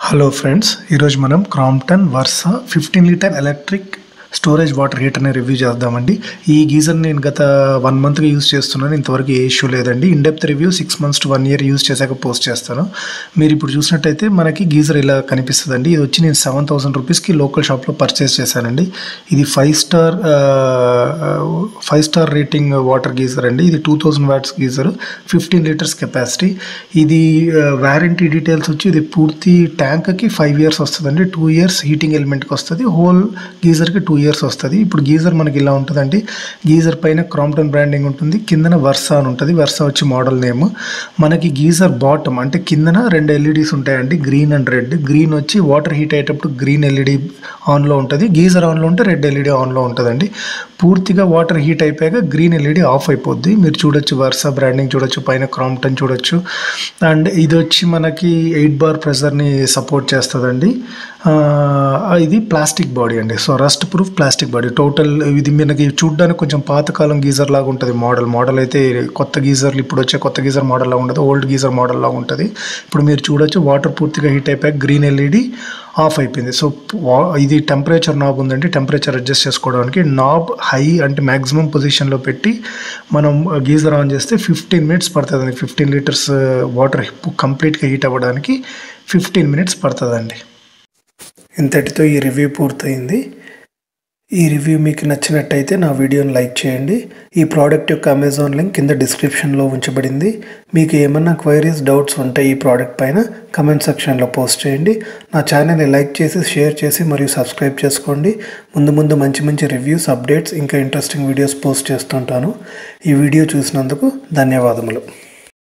hello friends ఈరోజు మనం Crompton Versa fifteen litre electric storage water హీటర్ని రివ్యూ చేద్దామండి ఈ గీజర్ నేను గత వన్ మంత్గా యూస్ చేస్తున్నాను ఇంతవరకు ఏ ఇష్యూ లేదండి in depth review six months to one year use చేశాక పోస్ట్ చేస్తాను మీరు ఇప్పుడు చూసినట్టయితే మనకి గీజర్ ఇలా కనిపిస్తుందండి ఇది వచ్చి నేను సెవెన్ థౌసండ్ రూపీస్కి లోకల్ షాప్లో పర్చేస్ చేశానండి ఇది five star five star rating water geyser అండి ఇది two thousand watts geyser fifteen litres capacity ఇది వారంటీ డీటెయిల్స్ వచ్చి ఇది పూర్తి ట్యాంక్కి ఫైవ్ ఇయర్స్ వస్తుందండి టూ ఇయర్స్ హీటింగ్ ఎలిమెంట్కి వస్తుంది హోల్ గీజర్కి టూ ఇయర్స్ వస్తుంది ఇప్పుడు గీజర్ మనకి ఇలా ఉంటుందండి గీజర్ పైన క్రాంప్టన్ బ్రాండింగ్ ఉంటుంది కిందన వర్సా అని ఉంటుంది వర్సా వచ్చి మోడల్ నేమ్ మనకి గీజర్ బాటమ్ అంటే కిందన రెండు ఎల్ఈడీస్ ఉంటాయండి గ్రీన్ అండ్ రెడ్ గ్రీన్ వచ్చి వాటర్ హీట్ అయ్యేటప్పుడు గ్రీన్ ఎల్ఈడి ఆన్లో ఉంటుంది గీజర్ ఆన్లో ఉంటే రెడ్ ఎల్ఈడి ఆన్లో ఉంటుందండి పూర్తిగా వాటర్ హీట్ అయిపోయాక గ్రీన్ ఎల్ఈడి ఆఫ్ అయిపోద్ది మీరు చూడొచ్చు వర్సా బ్రాండింగ్ చూడొచ్చు పైన క్రాంప్టన్ చూడొచ్చు అండ్ ఇది వచ్చి మనకి ఎయిట్ బార్ ప్రెషర్ని సపోర్ట్ చేస్తుందండి ఆ, ఇది ప్లాస్టిక్ బాడీ అండి so rust proof plastic body total ఇది మనకి చూడడానికి కొంచెం పాతకాలం గీజర్ లాగా ఉంటుంది మోడల్ మోడల్ అయితే కొత్త గీజర్లు ఇప్పుడు వచ్చే కొత్త గీజర్ మోడల్ లాగా ఉండదు ఓల్డ్ గీజర్ మోడల్ లాగా ఉంటుంది ఇప్పుడు మీరు చూడొచ్చు వాటర్ పూర్తిగా హీట్ అయిపోయాక గ్రీన్ ఎల్ఈడి ఆఫ్ అయిపోయింది సో వా- ఇది టెంపరేచర్ నాబ్ ఉందండి టెంపరేచర్ అడ్జస్ట్ చేసుకోవడానికి నాబ్ హై అంటే మ్యాక్సిమం పొజిషన్లో పెట్టి మనం గీజర్ ఆన్ చేస్తే ఫిఫ్టీన్ మినిట్స్ పడుతుంది ఫిఫ్టీన్ లీటర్స్ వాటర్ కంప్లీట్గా హీట్ అవ్వడానికి ఫిఫ్టీన్ మినిట్స్ పడుతుందండి ఇంతటితో ఈ రివ్యూ పూర్తయింది ఈ రివ్యూ మీకు నచ్చినట్టయితే నా వీడియోని లైక్ చేయండి ఈ ప్రోడక్ట్ యొక్క అమెజాన్ లింక్ కింద డిస్క్రిప్షన్లో ఉంచబడింది మీకు ఏమన్నా క్వైరీస్ డౌట్స్ ఉంటే ఈ ప్రోడక్ట్ పైన కమెంట్ సెక్షన్లో పోస్ట్ చేయండి నా ఛానల్ని లైక్ చేసి షేర్ చేసి మరియు సబ్స్క్రైబ్ చేసుకోండి ముందు ముందు మంచి మంచి రివ్యూస్ అప్డేట్స్ ఇంకా ఇంట్రెస్టింగ్ వీడియోస్ పోస్ట్ చేస్తుంటాను ఈ వీడియో చూసినందుకు ధన్యవాదములు